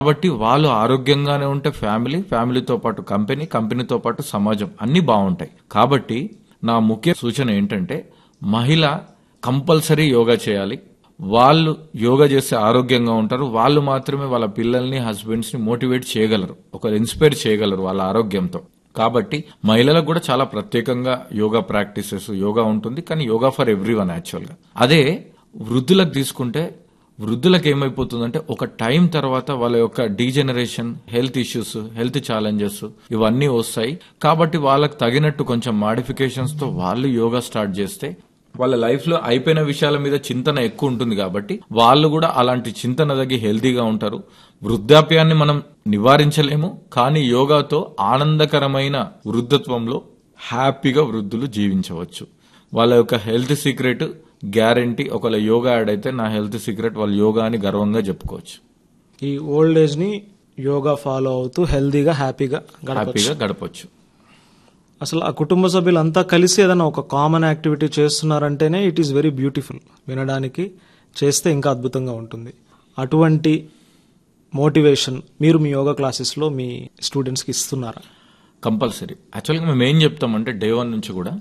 కాబట్టి వాళ్ళు ఆరోగ్యంగానే ఉంటే ఫ్యామిలీ ఫ్యామిలీతో పాటు కంపెనీ కంపెనీతో పాటు సమాజం అన్ని బాగుంటాయి కాబట్టి నా ముఖ్య సూచన ఏంటంటే మహిళ కంపల్సరీ యోగా చేయాలి వాళ్ళు యోగా చేస్తే ఆరోగ్యంగా ఉంటారు వాళ్ళు మాత్రమే వాళ్ళ పిల్లల్ని హస్బెండ్స్ ని మోటివేట్ చేయగలరు ఒక ఇన్స్పైర్ చేయగలరు వాళ్ళ ఆరోగ్యంతో కాబట్టి మహిళలకు కూడా చాలా ప్రత్యేకంగా యోగా ప్రాక్టీసెస్ యోగా ఉంటుంది కానీ యోగా ఫర్ ఎవ్రీ వన్ యాక్చువల్గా అదే వృద్ధులకు తీసుకుంటే వృద్ధులకు ఏమైపోతుందంటే ఒక టైం తర్వాత వాళ్ళ యొక్క degeneration health issues health challenges ఇవన్నీ వస్తాయి కాబట్టి వాళ్ళకి తగినట్టు కొంచెం మాడిఫికేషన్స్ తో వాళ్ళు యోగా స్టార్ట్ చేస్తే వాళ్ళ లైఫ్ లో అయిపోయిన విషయాల మీద చింతన ఎక్కువ ఉంటుంది కాబట్టి వాళ్ళు కూడా అలాంటి చింతన తగ్గి హెల్తీగా ఉంటారు వృద్ధాప్యాన్ని మనం నివారించలేము కానీ యోగాతో ఆనందకరమైన వృద్ధత్వంలో హ్యాపీగా వృద్ధులు జీవించవచ్చు వాళ్ళ యొక్క హెల్త్ సీక్రెట్ గ్యారంటీ ఒకవేళ యోగా యాడ్ అయితే నా హెల్త్ సీక్రెట్ వాళ్ళు యోగా అని గర్వంగా చెప్పుకోవచ్చు ఈ ఓల్డ్ ఏజ్ ని యోగా ఫాలో అవుతూ హెల్దీగా హ్యాపీగా గడపచ్చు హ్యాపీగా గడపచ్చు అసలు ఆ కుటుంబ సభ్యులంతా కలిసి ఏదైనా ఒక కామన్ యాక్టివిటీ చేస్తున్నారంటేనే ఇట్ ఈస్ వెరీ బ్యూటిఫుల్ వినడానికి చేస్తే ఇంకా అద్భుతంగా ఉంటుంది అటువంటి మోటివేషన్ మీరు మీ యోగా క్లాసెస్లో మీ స్టూడెంట్స్కి ఇస్తున్నారా కంపల్సరీ యాక్చువల్గా మేము ఏం చెప్తామంటే డే వన్ నుంచి కూడా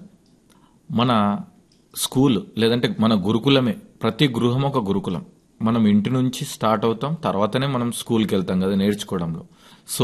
మన స్కూల్ లేదంటే మన గురుకులమే ప్రతి గృహం ఒక గురుకులం మనం ఇంటి నుంచి స్టార్ట్ అవుతాం తర్వాతనే మనం స్కూల్కి వెళ్తాం కదా నేర్చుకోవడంలో సో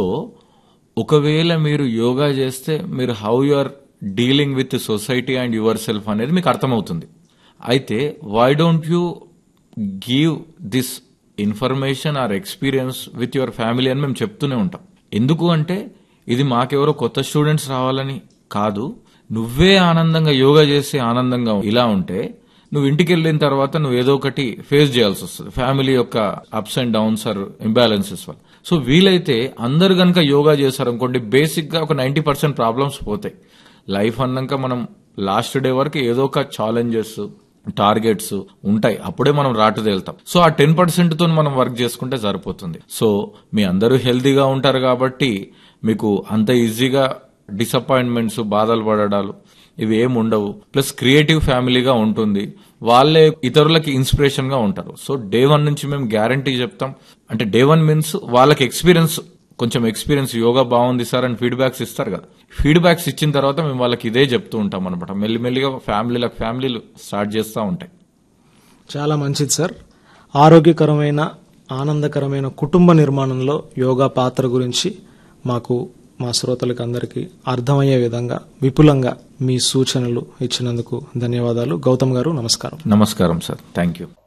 ఒకవేళ మీరు యోగా చేస్తే మీరు how you are dealing with society and yourself అనేది మీకు అర్థమవుతుంది అయితే why don't you give this information or experience with your family అని మేము చెప్తూనే ఉంటాం ఎందుకు అంటే ఇది మాకెవరో కొత్త స్టూడెంట్స్ రావాలని కాదు నువ్వే ఆనందంగా యోగా చేసి ఆనందంగా ఇలా ఉంటే నువ్వు ఇంటికి వెళ్ళిన తర్వాత నువ్వు ఏదో ఒకటి ఫేస్ చేయాల్సి వస్తుంది ఫ్యామిలీ యొక్క ups and downs or imbalances వల్ల సో వీలైతే అందరు గనక యోగా చేశారనుకోండి బేసిక్ గా ఒక నైన్టీ పర్సెంట్ ప్రాబ్లమ్స్ పోతాయి లైఫ్ అన్నాక మనం లాస్ట్ డే వరకు ఏదో ఒక ఛాలెంజెస్ టార్గెట్స్ ఉంటాయి అప్పుడే మనం రాటు తేలుతాం సో ఆ టెన్ పర్సెంట్ తో మనం వర్క్ చేసుకుంటే సరిపోతుంది సో మీ అందరూ హెల్తీగా ఉంటారు కాబట్టి మీకు అంత ఈజీగా డిసప్పాయింట్మెంట్స్ బాధలు పడడాలు ఇవి ఏం ఉండవు ప్లస్ క్రియేటివ్ ఫ్యామిలీగా ఉంటుంది వాళ్ళే ఇతరులకి ఇన్స్పిరేషన్ గా ఉంటారు సో డే వన్ నుంచి మేము గ్యారంటీ చెప్తాం అంటే డే వన్ మీన్స్ వాళ్ళకి ఎక్స్పీరియన్స్ కొంచెం ఎక్స్పీరియన్స్ యోగా బాగుంది సార్ అని ఫీడ్బ్యాక్స్ ఇస్తారు కదా ఫీడ్బ్యాక్స్ ఇచ్చిన తర్వాత మేము వాళ్ళకి ఇదే చెప్తూ ఉంటాం అనమాట మెల్లిమెల్లిగా ఫ్యామిలీలకు ఫ్యామిలీలు స్టార్ట్ చేస్తూ ఉంటాయి చాలా మంచిది సార్ ఆరోగ్యకరమైన ఆనందకరమైన కుటుంబ నిర్మాణంలో యోగా పాత్ర గురించి మాకు మా శ్రోతలకు అందరికీ అర్థమయ్యే విధంగా విపులంగా మీ సూచనలు ఇచ్చినందుకు ధన్యవాదాలు గౌతమ్ గారు నమస్కారం నమస్కారం సార్ థ్యాంక్ యూ